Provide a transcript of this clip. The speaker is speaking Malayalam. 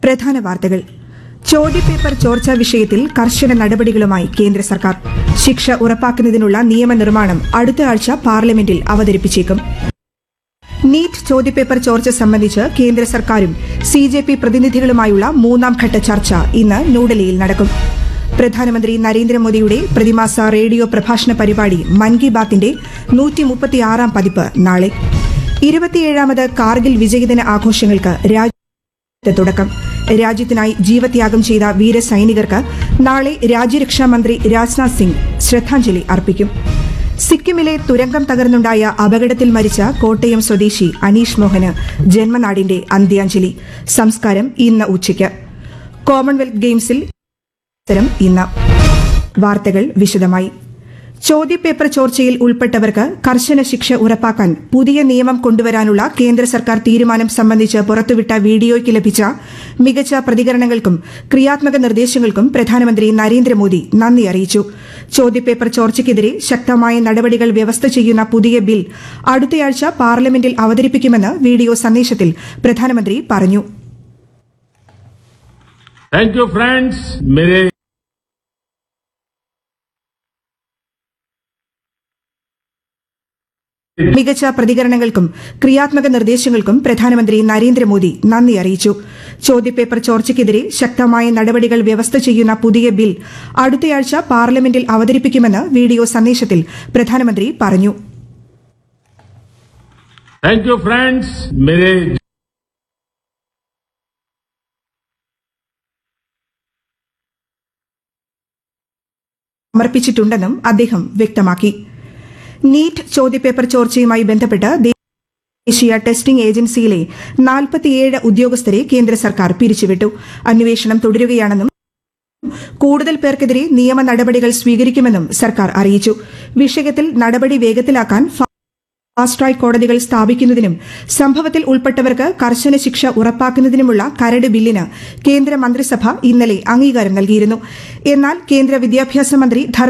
പ്രധാന വാർത്തകൾ ചോദ്യപേപ്പർ ചോർച്ചാ വിഷയത്തിൽ കർശന നടപടികളുമായി കേന്ദ്ര സർക്കാർ ശിക്ഷ ഉറപ്പാക്കുന്നതിനുള്ള നിയമനിർമ്മാണം അടുത്ത ആഴ്ച പാർലമെന്റിൽ അവതരിപ്പിച്ചേക്കും നീറ്റ് ചോദ്യപേപ്പർ ചോർച്ച സംബന്ധിച്ച് കേന്ദ്ര സർക്കാരും സി ജെ പി പ്രതിനിധികളുമായുള്ള മൂന്നാം ഘട്ട ചർച്ച ഇന്ന് ന്യൂഡൽഹിയിൽ നടക്കും പ്രധാനമന്ത്രി നരേന്ദ്രമോദിയുടെ പ്രതിമാസ റേഡിയോ പ്രഭാഷണ പരിപാടി മൻ കി ബാത്തിന്റെ നൂറ്റി മുപ്പത്തിയാറാം പതിപ്പ് നാളെ ഇരുപത്തിയേഴാമത് കാർഗിൽ വിജയദിന ആഘോഷങ്ങൾക്ക് രാജ്യത്ത് തുടക്കം രാജ്യത്തിനായി ജീവത്യാഗം ചെയ്ത വീരസൈനികർക്ക് നാളെ രാജ്യരക്ഷാ മന്ത്രി രാജ്നാഥ് സിംഗ് ശ്രദ്ധാഞ്ജലി അർപ്പിക്കും സിക്കിമിലെ തുരങ്കം തകർന്നുണ്ടായ അപകടത്തിൽ മരിച്ച കോട്ടയം സ്വദേശി അനീഷ് മോഹന് ജന്മനാടിന്റെ അന്ത്യാഞ്ജലി സംസ്കാരം ഇന്ന് ഉച്ചയ്ക്ക് കോമൺവെൽത്ത് ഗെയിംസിൽ മത്സരം ഇന്ന് വാർത്തകൾ വിശദമായി ചോദ്യപേപ്പർ ചോർച്ചയിൽ ഉൾപ്പെട്ടവർക്ക് കർശന ശിക്ഷ ഉറപ്പാക്കാൻ പുതിയ നിയമം കൊണ്ടുവരാനുള്ള കേന്ദ്ര സർക്കാർ തീരുമാനം സംബന്ധിച്ച് പുറത്തുവിട്ട വീഡിയോയ്ക്ക് ലഭിച്ച മികച്ച പ്രതികരണങ്ങൾക്കും ക്രിയാത്മക നിർദ്ദേശങ്ങൾക്കും പ്രധാനമന്ത്രി നരേന്ദ്രമോദി നന്ദി അറിയിച്ചു ചോദ്യപേപ്പർ ചോർച്ചയ്ക്കെതിരെ ശക്തമായ നടപടികൾ വ്യവസ്ഥ ചെയ്യുന്ന പുതിയ ബിൽ അടുത്തയാഴ്ച പാർലമെന്റിൽ അവതരിപ്പിക്കുമെന്ന് വീഡിയോ സന്ദേശത്തിൽ പ്രധാനമന്ത്രി പറഞ്ഞു थैंक यू फ्रेंड्स मेरे മികച്ച പ്രതികരണങ്ങൾക്കും ക്രിയാത്മക നിർദ്ദേശങ്ങൾക്കും പ്രധാനമന്ത്രി നരേന്ദ്രമോദി നന്ദി അറിയിച്ചു ചോദ്യപേപ്പർ ചോർച്ചയ്ക്കെതിരെ ശക്തമായ നടപടികൾ വ്യവസ്ഥ ചെയ്യുന്ന പുതിയ ബിൽ അടുത്തയാഴ്ച പാർലമെന്റിൽ അവതരിപ്പിക്കുമെന്ന് വീഡിയോ സന്ദേശത്തിൽ പ്രധാനമന്ത്രി പറഞ്ഞു थैंक यू फ्रेंड्स मेरे സമർപ്പിച്ചിട്ടുണ്ടെന്നും അദ്ദേഹം വ്യക്തമാക്കി നീറ്റ് ചോദ്യപേപ്പർ ചോർച്ചയുമായി ബന്ധപ്പെട്ട് ദേശീയ ടെസ്റ്റിംഗ് ഏജൻസിയിലെ നാൽപ്പത്തിയേഴ് ഉദ്യോഗസ്ഥരെ കേന്ദ്ര സർക്കാർ പിരിച്ചുവിട്ടു അന്വേഷണം തുടരുകയാണെന്നും കൂടുതൽ പേർക്കെതിരെ നിയമ നടപടികൾ സ്വീകരിക്കുമെന്നും സർക്കാർ അറിയിച്ചു വിഷയത്തിൽ നടപടി വേഗത്തിലാക്കാൻ ഫാസ്റ്റ് ട്രാക്ക് കോടതികൾ സ്ഥാപിക്കുന്നതിനും സംഭവത്തിൽ ഉൾപ്പെട്ടവർക്ക് കർശന ശിക്ഷ ഉറപ്പാക്കുന്നതിനുമുള്ള കരട് ബില്ലിന് കേന്ദ്ര മന്ത്രിസഭ ഇന്നലെ അംഗീകാരം നൽകിയിരുന്നു എന്നാൽ കേന്ദ്ര വിദ്യാഭ്യാസ മന്ത്രി ധർമ്മ